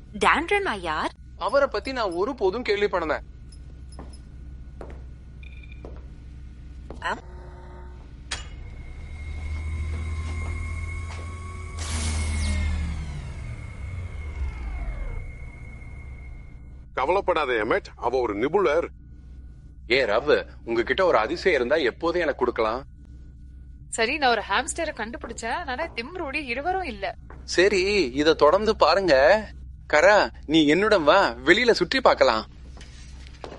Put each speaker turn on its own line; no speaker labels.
டாண்ட்ரமா யார்
அவரை பத்தி நான் ஒரு போதும் கேள்விப்படல
கவலைப்படாத எமட் அவ ஒரு நிபுணர்
ஏ ரவ் உங்ககிட்ட ஒரு அதிசயம் இருந்தா எப்போதும் எனக்கு கொடுக்கலாம்
சரி நான் ஒரு ஹாம்ஸ்டரை கண்டுபிடிச்சேன் ஆனா திம்ருடி இருவரும் இல்ல
சரி இத தொடர்ந்து பாருங்க கரா நீ என்னுடன் வா வெளியில சுற்றி பார்க்கலாம்